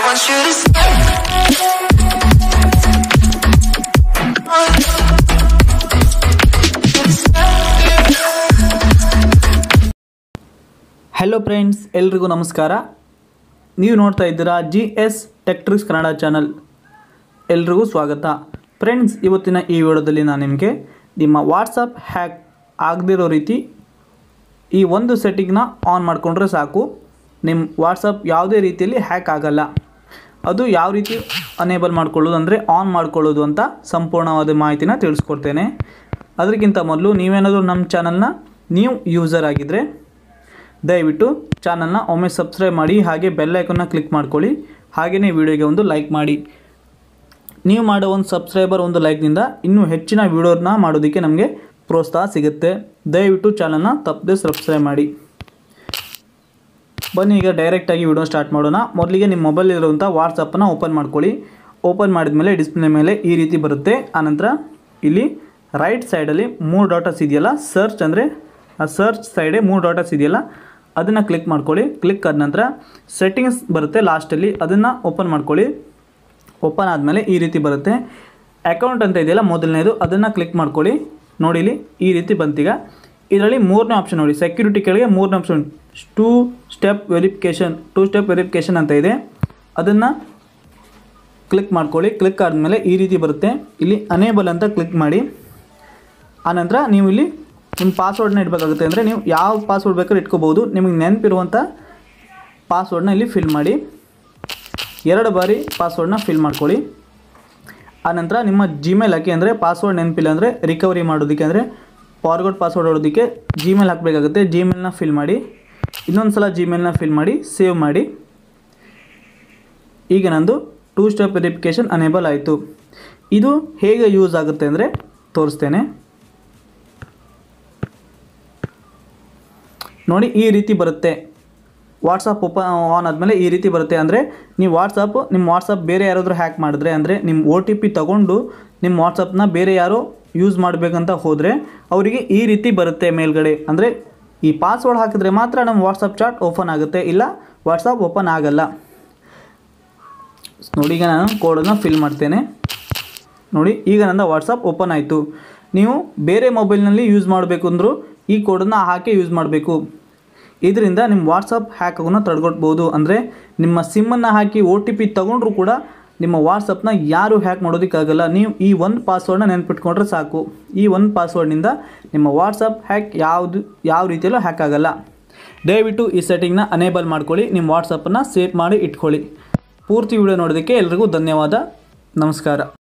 want you to stay. Hello friends ಎಲ್ರಿಗೂ ನಮಸ್ಕಾರ ನೀವು ನೋಡ್ತಾ ಇದ್ದೀರಾ G S tech tricks Kannada channel ಎಲ್ರಿಗೂ ಸ್ವಾಗತ ಫ್ರೆಂಡ್ಸ್ ಇವತ್ತಿನ ಈ ವಿಡಿಯೋದಲ್ಲಿ ನಾನು ನಿಮಗೆ ನಿಮ್ಮ ವಾಟ್ಸಪ್ ಹ್ಯಾಕ್ ಆಗದಿರೋ ರೀತಿ ಈ ಒಂದು ಸೆಟ್ಟಿಂಗ್ನ ಆನ್ ಮಾಡಿಕೊಂಡ್ರೆ ಸಾಕು ನಿಮ್ಮ ವಾಟ್ಸಪ್ ಯಾವುದೇ ರೀತಿಯಲ್ಲಿ ಹ್ಯಾಕ್ ಆಗಲ್ಲ ಅದು ಯಾವ ರೀತಿ ಅನೇಬಲ್ ಮಾಡ್ಕೊಳ್ಳೋದು ಅಂದರೆ ಆನ್ ಮಾಡ್ಕೊಳ್ಳೋದು ಅಂತ ಸಂಪೂರ್ಣವಾದ ಮಾಹಿತಿನ ತಿಳಿಸ್ಕೊಡ್ತೇನೆ ಅದಕ್ಕಿಂತ ಮೊದಲು ನೀವೇನಾದರೂ ನಮ್ಮ ಚಾನಲ್ನ ನೀವು ಯೂಸರ್ ಆಗಿದ್ದರೆ ದಯವಿಟ್ಟು ಚಾನಲ್ನ ಒಮ್ಮೆ ಸಬ್ಸ್ಕ್ರೈಬ್ ಮಾಡಿ ಹಾಗೆ ಬೆಲ್ ಐಕನ್ನ ಕ್ಲಿಕ್ ಮಾಡ್ಕೊಳ್ಳಿ ಹಾಗೆಯೇ ವಿಡಿಯೋಗೆ ಒಂದು ಲೈಕ್ ಮಾಡಿ ನೀವು ಮಾಡೋ ಒಂದು ಸಬ್ಸ್ಕ್ರೈಬರ್ ಒಂದು ಲೈಕ್ನಿಂದ ಇನ್ನೂ ಹೆಚ್ಚಿನ ವಿಡಿಯೋನ ಮಾಡೋದಕ್ಕೆ ನಮಗೆ ಪ್ರೋತ್ಸಾಹ ಸಿಗುತ್ತೆ ದಯವಿಟ್ಟು ಚಾನಲ್ನ ತಪ್ಪದೆ ಸಬ್ಸ್ಕ್ರೈಬ್ ಮಾಡಿ ಬನ್ನಿ ಈಗ ಡೈರೆಕ್ಟಾಗಿ ವಿಡಿಯೋ ಸ್ಟಾರ್ಟ್ ಮಾಡೋಣ ಮೊದಲಿಗೆ ನಿಮ್ಮ ಮೊಬೈಲ್ ಇರುವಂಥ ವಾಟ್ಸಪ್ಪನ್ನು ಓಪನ್ ಮಾಡ್ಕೊಳ್ಳಿ ಓಪನ್ ಮಾಡಿದ ಮೇಲೆ ಡಿಸ್ಪ್ಲೇ ಮೇಲೆ ಈ ರೀತಿ ಬರುತ್ತೆ ಆನಂತರ ಇಲ್ಲಿ ರೈಟ್ ಸೈಡಲ್ಲಿ ಮೂರು ಡಾಟಸ್ ಇದೆಯಲ್ಲ ಸರ್ಚ್ ಅಂದರೆ ಆ ಸರ್ಚ್ ಸೈಡೇ ಮೂರು ಡಾಟಸ್ ಇದೆಯಲ್ಲ ಅದನ್ನು ಕ್ಲಿಕ್ ಮಾಡ್ಕೊಳ್ಳಿ ಕ್ಲಿಕ್ ಆದ ನಂತರ ಸೆಟ್ಟಿಂಗ್ಸ್ ಬರುತ್ತೆ ಲಾಸ್ಟಲ್ಲಿ ಅದನ್ನು ಓಪನ್ ಮಾಡ್ಕೊಳ್ಳಿ ಓಪನ್ ಆದಮೇಲೆ ಈ ರೀತಿ ಬರುತ್ತೆ ಅಕೌಂಟ್ ಅಂತ ಇದೆಯಲ್ಲ ಮೊದಲನೇದು ಅದನ್ನು ಕ್ಲಿಕ್ ಮಾಡ್ಕೊಳ್ಳಿ ನೋಡಿ ಇಲ್ಲಿ ಈ ರೀತಿ ಬಂತೀಗ ಇದರಲ್ಲಿ ಮೂರನೇ ಆಪ್ಷನ್ ನೋಡಿ ಸೆಕ್ಯೂರಿಟಿ ಕೆಳಗೆ ಮೂರನೇ option two step verification two step verification ಅಂತ ಇದೆ ಅದನ್ನು ಕ್ಲಿಕ್ ಮಾಡ್ಕೊಳ್ಳಿ ಕ್ಲಿಕ್ ಆದಮೇಲೆ ಈ ರೀತಿ ಬರುತ್ತೆ ಇಲ್ಲಿ ಅನೇಬಲ್ ಅಂತ ಕ್ಲಿಕ್ ಮಾಡಿ ಆನಂತರ ನೀವು ಇಲ್ಲಿ ನಿಮ್ಮ ಪಾಸ್ವರ್ಡ್ನ ಇಡಬೇಕಾಗುತ್ತೆ ಅಂದರೆ ನೀವು ಯಾವ ಪಾಸ್ವರ್ಡ್ ಬೇಕಾದ್ರೂ ಇಟ್ಕೋಬೋದು ನಿಮಗೆ ನೆನಪಿರುವಂಥ ಪಾಸ್ವರ್ಡ್ನ ಇಲ್ಲಿ ಫಿಲ್ ಮಾಡಿ ಎರಡು ಬಾರಿ ಪಾಸ್ವರ್ಡ್ನ ಫಿಲ್ ಮಾಡ್ಕೊಳ್ಳಿ ಆನಂತರ ನಿಮ್ಮ ಜಿಮೇಲ್ ಹಾಕಿ ಅಂದರೆ ಪಾಸ್ವರ್ಡ್ ನೆನಪಿಲ್ಲ ಅಂದರೆ ರಿಕವರಿ ಮಾಡೋದಕ್ಕೆ ಅಂದರೆ ಫಾರ್ವರ್ಡ್ ಪಾಸ್ವರ್ಡ್ ಹೊಡೋದಕ್ಕೆ ಜಿಮೇಲ್ ಹಾಕಬೇಕಾಗುತ್ತೆ ಜಿಮೇಲ್ನ ಫಿಲ್ ಮಾಡಿ ಇನ್ನೊಂದು ಸಲ ಜಿಮೇಲ್ನ ಫಿಲ್ ಮಾಡಿ ಸೇವ್ ಮಾಡಿ ಈಗ ನಂದು ಟೂ ಸ್ಟೆಪ್ ವೆರಿಫಿಕೇಷನ್ ಅನೇಬಲ್ ಆಯಿತು ಇದು ಹೇಗೆ ಯೂಸ್ ಆಗುತ್ತೆ ಅಂದರೆ ತೋರಿಸ್ತೇನೆ ನೋಡಿ ಈ ರೀತಿ ಬರುತ್ತೆ ವಾಟ್ಸಪ್ ಓಪನ್ ಆನ್ ಆದಮೇಲೆ ಈ ರೀತಿ ಬರುತ್ತೆ ಅಂದರೆ ನೀವು ವಾಟ್ಸಪ್ ನಿಮ್ಮ ವಾಟ್ಸಪ್ ಬೇರೆ ಯಾರಾದರೂ ಹ್ಯಾಕ್ ಮಾಡಿದ್ರೆ ಅಂದರೆ ನಿಮ್ಮ ಒ ಟಿ ಪಿ ತೊಗೊಂಡು ನಿಮ್ಮ ವಾಟ್ಸಪ್ನ ಬೇರೆ ಯಾರೋ ಯೂಸ್ ಮಾಡಬೇಕಂತ ಹೋದರೆ ಅವರಿಗೆ ಈ ರೀತಿ ಬರುತ್ತೆ ಮೇಲ್ಗಡೆ ಅಂದರೆ ಈ ಪಾಸ್ವರ್ಡ್ ಹಾಕಿದ್ರೆ ಮಾತ್ರ ನಮ್ಮ ವಾಟ್ಸಪ್ ಚಾಟ್ ಓಪನ್ ಆಗುತ್ತೆ ಇಲ್ಲ ವಾಟ್ಸಪ್ ಓಪನ್ ಆಗಲ್ಲ ನೋಡಿ ಈಗ ನಾನು ಕೋಡನ್ನು ಫಿಲ್ ಮಾಡ್ತೇನೆ ನೋಡಿ ಈಗ ನನ್ನ ವಾಟ್ಸಪ್ ಓಪನ್ ಆಯಿತು ನೀವು ಬೇರೆ ಮೊಬೈಲ್ನಲ್ಲಿ ಯೂಸ್ ಮಾಡಬೇಕು ಅಂದರೂ ಈ ಕೋಡನ್ನು ಹಾಕಿ ಯೂಸ್ ಮಾಡಬೇಕು ಇದರಿಂದ ನಿಮ್ಮ ವಾಟ್ಸಪ್ ಹ್ಯಾಕ್ ಆಗೋನ್ನ ತಡೆಗಟ್ಬೋದು ಅಂದರೆ ನಿಮ್ಮ ಸಿಮ್ಮನ್ನು ಹಾಕಿ ಒ ಟಿ ಪಿ ತೊಗೊಂಡ್ರೂ ಕೂಡ ನಿಮ್ಮ ವಾಟ್ಸಪ್ನ ಯಾರು ಹ್ಯಾಕ್ ಮಾಡೋದಕ್ಕಾಗಲ್ಲ ನೀವು ಈ ಒಂದು ಪಾಸ್ವರ್ಡ್ನ ನೆನ್ಪಿಟ್ಕೊಂಡ್ರೆ ಸಾಕು ಈ ಒಂದು ಪಾಸ್ವರ್ಡ್ನಿಂದ ನಿಮ್ಮ ವಾಟ್ಸಪ್ ಹ್ಯಾಕ್ ಯಾವುದು ಯಾವ ರೀತಿಯಲ್ಲೂ ಹ್ಯಾಕ್ ಆಗಲ್ಲ ದಯವಿಟ್ಟು ಈ ಸೆಟ್ಟಿಂಗ್ನ ಅನೇಬಲ್ ಮಾಡ್ಕೊಳ್ಳಿ ನಿಮ್ಮ ವಾಟ್ಸಪ್ಪನ್ನು ಸೇವ್ ಮಾಡಿ ಇಟ್ಕೊಳ್ಳಿ ಪೂರ್ತಿ ವಿಡಿಯೋ ನೋಡೋದಕ್ಕೆ ಎಲ್ರಿಗೂ ಧನ್ಯವಾದ ನಮಸ್ಕಾರ